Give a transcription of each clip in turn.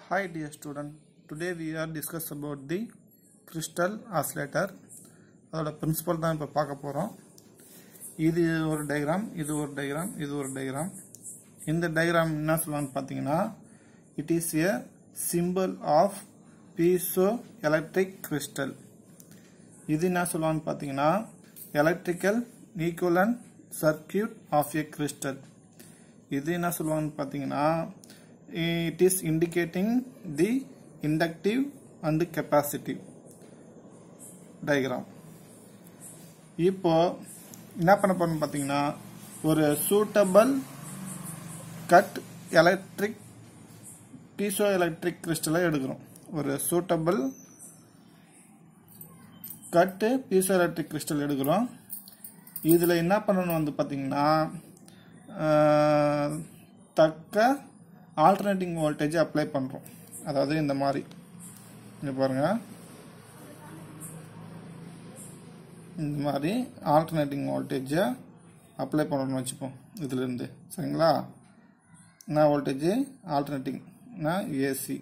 Hi dear student, today we are discuss about the crystal oscillator அதோட principle தான் இப்போ பார்க்க போகிறோம் இது ஒரு டயக்ராம் இது ஒரு டயக்ராம் இது ஒரு டயக்ராம் இந்த டயக்ராம் என்ன சொல்லுவான்னு பார்த்தீங்கன்னா it is a simple of piezo electric crystal இது என்ன சொல்லுவான்னு பார்த்தீங்கன்னா electrical equivalent circuit of a crystal இது என்ன சொல்லுவாங்கன்னு பார்த்தீங்கன்னா it is indicating the inductive and capacitive diagram இப்போ என்ன பண்ண போறோம்னு பார்த்தீங்கன்னா ஒரு suitable cut electric piezoelectric கிறிஸ்டலை எடுக்கிறோம் ஒரு suitable cut piezo electric crystal எடுக்கிறோம் இதில் என்ன பண்ணணும் வந்து பார்த்தீங்கன்னா ஆஹ், தக்க ஆல்டர்னேட்டிங் வோல்டேஜ் அப்ளை பண்ணுறோம் அதாவது இந்த மாதிரி இங்கே பாருங்கள் இந்த மாதிரி ஆல்டர்னேட்டிங் வோல்டேஜை அப்ளை பண்ணணும்னு வச்சுப்போம் இதுலேருந்து சரிங்களா என்ன வோல்டேஜ் ஆல்டர்னேட்டிங்னா ஏசி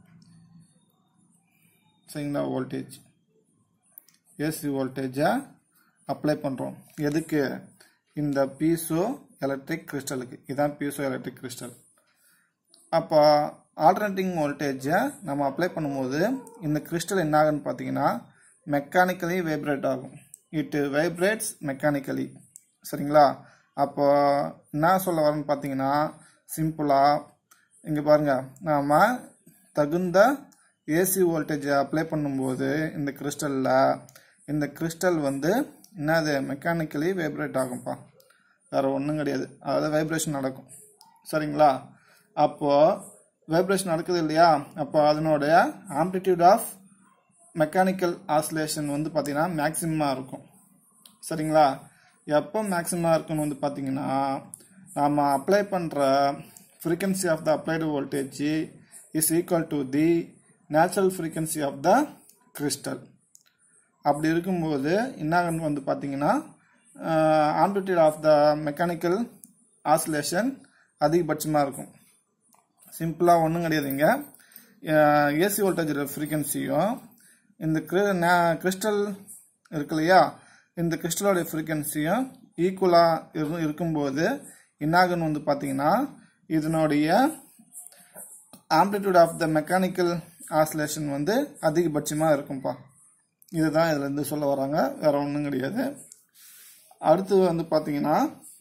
சரிங்களா வோல்டேஜ் ஏசி வோல்டேஜை அப்ளை பண்ணுறோம் எதுக்கு இந்த பீசோ எலக்ட்ரிக் கிறிஸ்டலுக்கு இதான் பீசோ எலக்ட்ரிக் கிறிஸ்டல் அப்போ ஆல்டர்னேட்டிங் வோல்டேஜை நம்ம அப்ளை பண்ணும்போது இந்த கிறிஸ்டல் என்ன ஆகுன்னு பார்த்தீங்கன்னா மெக்கானிக்கலி வைப்ரேட் ஆகும் இட் வைப்ரேட்ஸ் மெக்கானிக்கலி சரிங்களா அப்போ என்ன சொல்ல வரேன்னு பார்த்தீங்கன்னா சிம்பிளாக இங்கே பாருங்க நாம் தகுந்த ஏசி வோல்டேஜை அப்ளை பண்ணும்போது இந்த கிறிஸ்டலில் இந்த கிறிஸ்டல் வந்து என்னது மெக்கானிக்கலி வைப்ரேட் ஆகும்ப்பா வேற ஒன்றும் கிடையாது அதாவது வைப்ரேஷன் நடக்கும் சரிங்களா அப்போ வைப்ரேஷன் நடக்குது இல்லையா அப்போ அதனுடைய ஆம்ப்ளிடியூட் ஆஃப் மெக்கானிக்கல் ஆசிலேஷன் வந்து பார்த்தீங்கன்னா மேக்ஸிமமாக இருக்கும் சரிங்களா எப்போ மேக்ஸிமமாக இருக்குன்னு வந்து பார்த்தீங்கன்னா நாம் அப்ளை பண்ணுற frequency of the applied voltage is equal to the natural frequency of the crystal அப்படி இருக்கும்போது என்ன ஆகும்னு வந்து பார்த்தீங்கன்னா amplitude of the mechanical oscillation அதிகபட்சமாக இருக்கும் சிம்பிளாக ஒன்றும் கிடையாதுங்க ஏசி வோல்டேஜ் ஃப்ரீக்வன்சியும் இந்த கிறிஸ்டல் இருக்கு இல்லையா இந்த கிறிஸ்டலோடைய ஃப்ரீக்வன்சியும் ஈக்குவலாக இரு இருக்கும்போது என்னாகுன்னு வந்து பார்த்தீங்கன்னா இதனுடைய amplitude of the mechanical oscillation வந்து அதிகபட்சமாக இருக்கும்ப்பா இதுதான் இதுல இருந்து சொல்ல வராங்க வேற ஒன்றும் கிடையாது அடுத்து வந்து பார்த்தீங்கன்னா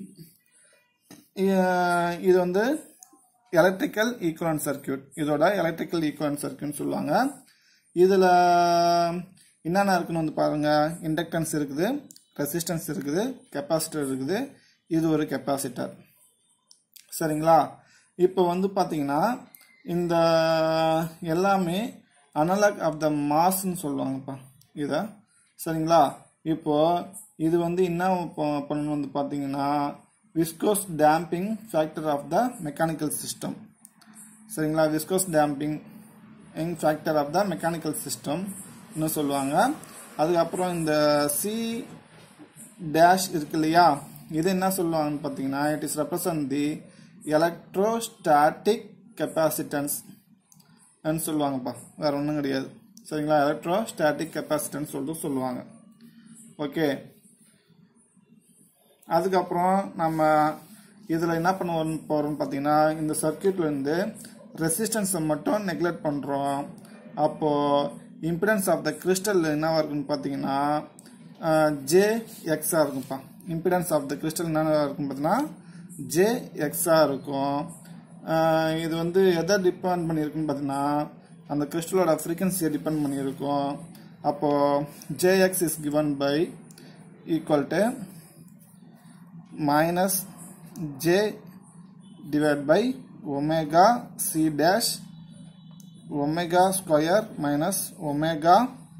இ- இது வந்து எலக்ட்ரிக்கல் ஈக்குவலன்ட் சர்க்கியூட் இதோட எலக்ட்ரிக்கல் ஈக்குவலன்ட் சர்க்கியூட்னு சொல்லுவாங்க இதில் என்னென்ன இருக்குன்னு வந்து பாருங்க இண்டக்டன்ஸ் இருக்குது ரெசிஸ்டன்ஸ் இருக்குது கெப்பாசிட்டர் இருக்குது இது ஒரு கெப்பாசிட்டர் சரிங்களா இப்போ வந்து பார்த்தீங்கன்னா இந்த எல்லாமே அனலாக் ஆஃப் த மாஸ்ன்னு சொல்லுவாங்கப்பா இதை சரிங்களா இப்போ இது வந்து என்ன ப- பண்ணணும் வந்து பார்த்தீங்கன்னா viscous damping factor of the mechanical system சரிங்களா viscous damping young factor of the mechanical system இன்னும் சொல்லுவாங்க அதுக்கப்புறம் இந்த சி டேஷ் இருக்கு இல்லையா இது என்ன சொல்லுவாங்கன்னு பார்த்தீங்கன்னா it is represent the electrostatic capacitance சொல்லுவாங்கப்பா வேற ஒன்றும் கிடையாது சரிங்களா எலக்ட்ரோஸ்டாட்டிக் கெப்பாசிட்டன்ஸ் சொல்லிட்டு சொல்லுவாங்க ஓகே அதுக்கப்புறம் நம்ம இதில் என்ன பண்ண போகிறோம்னு பார்த்தீங்கன்னா இந்த சர்க்கியூட்ல இருந்து ரெசிஸ்டன்ஸை மட்டும் நெக்லெக்ட் பண்ணுறோம் அப்போது இம்பிடன்ஸ் ஆஃப் த கிறிஸ்டல் என்னவா இருக்குன்னு பார்த்தீங்கன்னா ஜே எக்ஸாக இருக்கும்ப்பா இம்பிடன்ஸ் ஆஃப் த கிறிஸ்டல் என்னவா இருக்கும் பார்த்தீங்கன்னா ஜே எக்ஸாக இருக்கும் அஹ் இது வந்து எதை டிபெண்ட் பண்ணியிருக்குன்னு பார்த்தீங்கன்னா அந்த கிறிஸ்டலோட ஃப்ரீக்வன்சியை டிபெண்ட் பண்ணியிருக்கும் அப்போது JX is given by equal to minus j divided by omega c dash omega square minus omega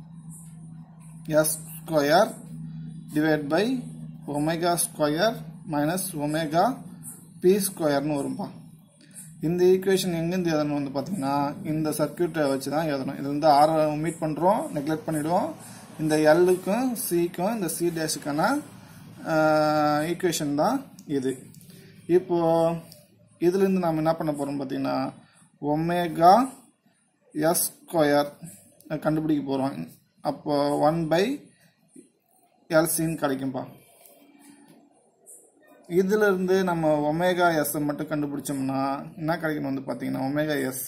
s square divided by omega square minus omega p ஸ்கொயர்னு வரும்பா இந்த ஈக்குவேஷன் எங்கேருந்து எழுதணும் வந்து பார்த்தீங்கன்னா இந்த சர்க்கியூட்டை வச்சு தான் எழுதணும் இது வந்து ஆரை மீட் பண்ணுறோம் நெக்லெக்ட் பண்ணிவிடுவோம் இந்த எல்லுக்கும் சிக்கும் இந்த சி டேஷுக்கான ஈக்குவேஷன் தான் இது இப்போ இதுலேருந்து நாம் என்ன பண்ண போகிறோம் பார்த்தீங்கன்னா ஒமேகா எஸ் ஸ்கொயர் கண்டுபிடிக்க போகிறோம் அப்போ ஒன் பை எல்சின்னு கிடைக்கும்பா இதுல இருந்து நம்ம ஒமேகா எஸ் மட்டும் கண்டுபிடிச்சோம்னா என்ன கிடைக்கும் வந்து பார்த்தீங்கன்னா omega S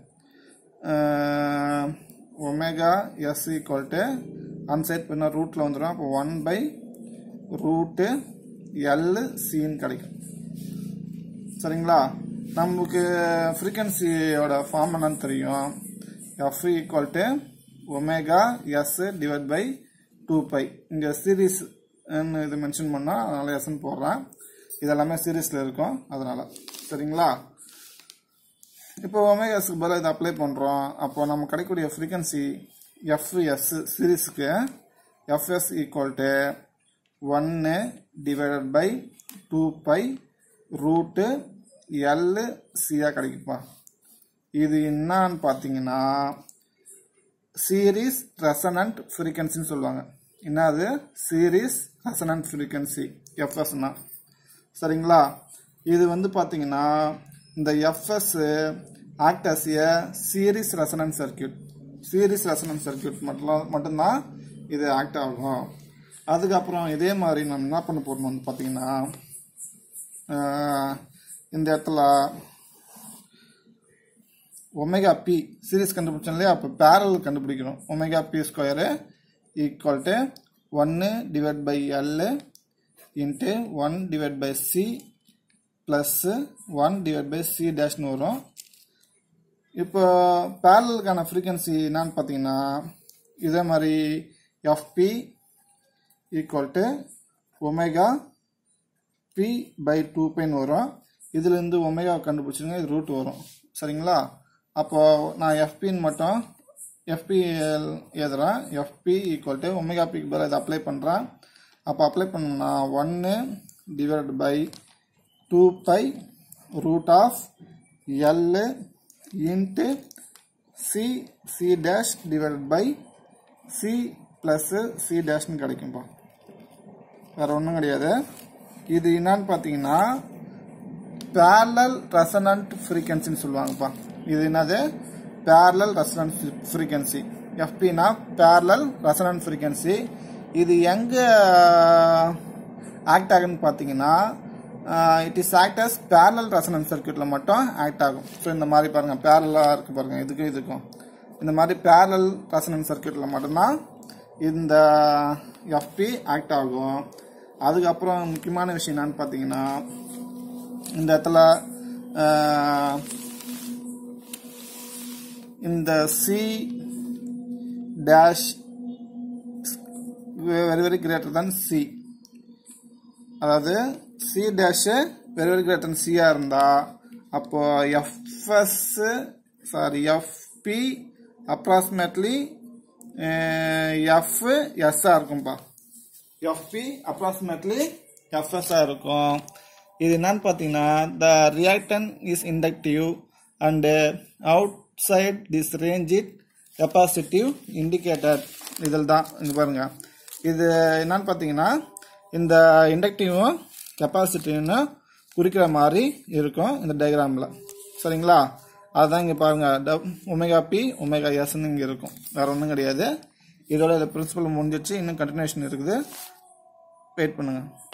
omega S equal to அன்சைட் பண்ண ரூட்டில் வந்துடும் அப்போ ஒன் பை ரூட்டு எல் சின்னு கிடைக்கும் சரிங்களா நமக்கு ஃப்ரீக்வன்சியோட ஃபார்ம் என்னன்னு தெரியும் F equal to omega S divide by two pi இங்கே சீரீஸ் இது மென்ஷன் பண்ணால் அதனால் எஸ்ன்னு போடுறேன் இதெல்லாமே சீரீஸில் இருக்கும் அதனால் சரிங்களா இப்போ ஒமேகாஸுக்கு பதிலாக இதை அப்ளை பண்ணுறோம் அப்போ நம்ம கிடைக்கக்கூடிய ஃப்ரீக்வன்சி எஃப்எஸ் சீரீஸுக்கு எஃப்எஸ் ஈக்குவல் டு ஒன்று divided by two pi root L சியாக கிடைக்குப்பா இது என்னன்னு பார்த்தீங்கன்னா சீரீஸ் ரெசனண்ட் ஃப்ரீக்வன்சின்னு சொல்லுவாங்க என்னது சீரீஸ் ரெசனண்ட் ஃப்ரீக்வன்சி எஃப்எஸ்னா சரிங்களா இது வந்து பார்த்தீங்கன்னா இந்த FS act as a series resonant circuit series resonant circuit மட்டும் மட்டும்தான் இது ஆக்ட் ஆகும் அதுக்கப்புறம் இதே மாதிரி நம்ம என்ன பண்ண போறோம் வந்து பார்த்தீங்கன்னா ஆஹ், இந்த இடத்துல ஒமேகா பி சீரிஸ் கண்டுபிடிச்சோம் இல்லையா அப்போ பேரல் கண்டுபிடிக்கணும் omega P square equal to ஒன்று divide by L into one divide by C plus one divide by C டேஷ்னு வரும் இப்போ பேரலுக்கான ஃப்ரீக்வன்சி என்னன்னு பார்த்தீங்கன்னா இதே மாதிரி FP equal to omega P by two பைன்னு வரும் இதுலேருந்து ஒமேகா கண்டுபிடிச்சிருங்க இது ரூட் வரும் சரிங்களா அப்போ நான் எஃபின்னு மட்டும் எஃபி எழுதுறேன் எஃபி ஈக்குவல் டு ஒமேகா பிக்கு பதிலாக இதை அப்ளை பண்ணுறேன் அப்போ அப்ளை பண்ணோம்னா ஒன்று divide by two pi root of L into C C dash divide by C plus C டேஷ்னு கிடைக்கும்பா வேற ஒன்றும் கிடையாது இது என்னன்னு பார்த்தீங்கன்னா பேரலல் ரெசனன்ட் ஃப்ரீக்வன்சின்னு சொல்லுவாங்கப்பா இது என்னது பேரலல் ரெசனன்ட் ஃப்ரீக்வன்சி எஃபினா பேரலல் ரெசனன்ட் ஃப்ரீக்வன்சி இது எங்கே ஆக்ட் ஆகுன்னு பார்த்தீங்கன்னா it is act as parallel resonant சர்க்கியூட்டில் மட்டும் ஆக்ட் ஆகும் ஸோ இந்த மாதிரி பாருங்க பேரலாக இருக்கு பாருங்க இதுக்கும் இதுக்கும் இந்த மாதிரி பேரலல் ரெசனன்ட் சர்க்கியூட்டில் மட்டும்தான் இந்த எஃப்பி ஆக்ட் ஆகும் அதுக்கப்புறம் முக்கியமான விஷயம் என்னன்னு பார்த்தீங்கன்னா இந்த இடத்துல ஆஹ், இந்த C dash very very greater than C அதாவது C dash very very greater than சியா இருந்தா அப்போ FS sorry FP approximately F எஸ்ஸா இருக்கும்பா எஃப்பி அப்ராக்சிமேட்லி எஃப்எஸ்ஸா இருக்கும் இது என்னன்னு பார்த்தீங்கன்னா the reactance is inductive and outside this range it capacitive indicator இதில் தான் இங்க பாருங்க இது என்னன்னு பார்த்தீங்கன்னா இந்த இண்டக்டிவும் கெப்பாசிட்டிவ்னு குறிக்கிற மாதிரி இருக்கும் இந்த டயக்ராமில் சரிங்களா அதுதான் இங்கே பாருங்க ஒமேகா பி ஒமேகா எஸ்ன்னு இங்கே இருக்கும் வேற ஒன்றும் கிடையாது இதோட பிரின்சிபல் முடிஞ்சிச்சு இன்னும் கண்டினியூஷன் இருக்குது வெயிட் பண்ணுங்க